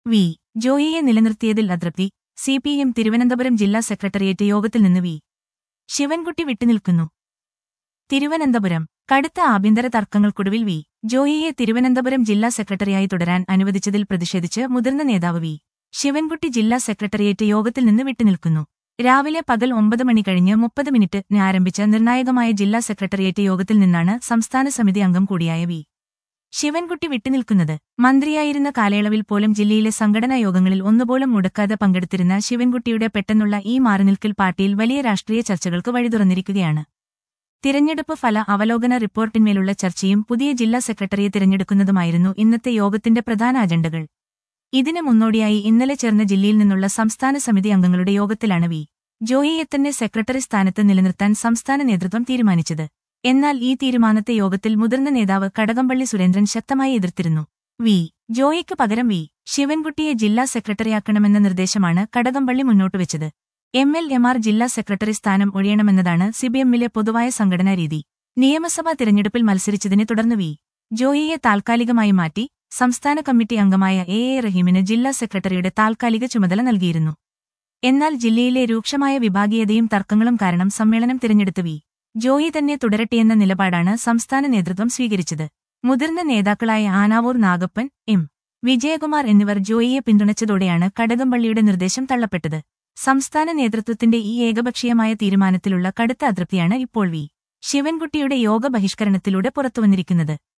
V ജോയിയെ നിലനിർത്തിയതിൽ അതൃപ്തി C P M Thiruvananthapuram ജില്ലാ secretariat യോഗത്തിൽ നിന്ന് വി ശിവൻകുട്ടി വിട്ടുനിൽക്കുന്നു തിരുവനന്തപുരം കടുത്ത ആഭ്യന്തര തർക്കങ്ങൾക്കൊടുവിൽ വി ജോയിയെ തിരുവനന്തപുരം ജില്ലാ സെക്രട്ടറിയായി തുടരാൻ അനുവദിച്ചതിൽ പ്രതിഷേധിച്ച് മുതിർന്ന നേതാവ് വി ശിവൻകുട്ടി ജില്ലാ സെക്രട്ടേറിയറ്റ് യോഗത്തിൽ നിന്ന് വിട്ടുനിൽക്കുന്നു രാവിലെ പകൽ ഒമ്പത് മണി കഴിഞ്ഞ് മുപ്പത് മിനിറ്റ് ആരംഭിച്ച നിർണായകമായ ജില്ലാ സെക്രട്ടേറിയറ്റ് യോഗത്തിൽ നിന്നാണ് സംസ്ഥാന സമിതി അംഗം കൂടിയായ വി ശിവൻകുട്ടി വിട്ടുനിൽക്കുന്നത് മന്ത്രിയായിരുന്ന കാലയളവിൽ പോലും ജില്ലയിലെ സംഘടനാ യോഗങ്ങളിൽ ഒന്നുപോലും മുടക്കാതെ പങ്കെടുത്തിരുന്ന ശിവൻകുട്ടിയുടെ പെട്ടെന്നുള്ള ഈ മാറിനിൽക്കൽ പാർട്ടിയിൽ വലിയ രാഷ്ട്രീയ ചർച്ചകൾക്ക് വഴിതുറന്നിരിക്കുകയാണ് തിരഞ്ഞെടുപ്പ് ഫല അവലോകന റിപ്പോർട്ടിന്മേലുള്ള ചർച്ചയും പുതിയ ജില്ലാ സെക്രട്ടറിയെ തിരഞ്ഞെടുക്കുന്നതുമായിരുന്നു ഇന്നത്തെ യോഗത്തിന്റെ പ്രധാന അജണ്ടകൾ ഇതിന് മുന്നോടിയായി ഇന്നലെ ചേർന്ന ജില്ലയിൽ നിന്നുള്ള സംസ്ഥാന സമിതി അംഗങ്ങളുടെ യോഗത്തിലാണ് വി ജോയിയെ തന്നെ സെക്രട്ടറി സ്ഥാനത്ത് നിലനിർത്താൻ സംസ്ഥാന നേതൃത്വം തീരുമാനിച്ചത് എന്നാൽ ഈ തീരുമാനത്തെ യോഗത്തിൽ മുതിർന്ന നേതാവ് കടകംപള്ളി സുരേന്ദ്രൻ ശക്തമായി എതിർത്തിരുന്നു വി ജോയിക്ക് പകരം വി ശിവൻകുട്ടിയെ ജില്ലാ സെക്രട്ടറിയാക്കണമെന്ന നിർദ്ദേശമാണ് കടകംപള്ളി മുന്നോട്ടുവച്ചത് എം എൽ എമാർ ജില്ലാ സെക്രട്ടറി സ്ഥാനം ഒഴിയണമെന്നതാണ് സിബിഎമ്മിലെ പൊതുവായ സംഘടനാ രീതി നിയമസഭാ തിരഞ്ഞെടുപ്പിൽ മത്സരിച്ചതിനെ തുടർന്ന് വി ജോയിയെ താൽക്കാലികമായി മാറ്റി സംസ്ഥാന കമ്മിറ്റി അംഗമായ എ എ റഹീമിന് ജില്ലാ സെക്രട്ടറിയുടെ താൽക്കാലിക ചുമതല നൽകിയിരുന്നു എന്നാൽ ജില്ലയിലെ രൂക്ഷമായ വിഭാഗീയതയും തർക്കങ്ങളും കാരണം സമ്മേളനം തിരഞ്ഞെടുത്ത് വി ജോയി തന്നെ തുടരട്ടെയെന്ന നിലപാടാണ് സംസ്ഥാന നേതൃത്വം സ്വീകരിച്ചത് മുതിർന്ന നേതാക്കളായ ആനാവൂർ നാഗപ്പൻ എം വിജയകുമാർ എന്നിവർ ജോയിയെ പിന്തുണച്ചതോടെയാണ് കടകംപള്ളിയുടെ നിർദ്ദേശം തള്ളപ്പെട്ടത് സംസ്ഥാന നേതൃത്വത്തിന്റെ ഈ ഏകപക്ഷീയമായ തീരുമാനത്തിലുള്ള കടുത്ത അതൃപ്തിയാണ് ഇപ്പോൾ വി ശിവൻകുട്ടിയുടെ യോഗ ബഹിഷ്കരണത്തിലൂടെ പുറത്തുവന്നിരിക്കുന്നത്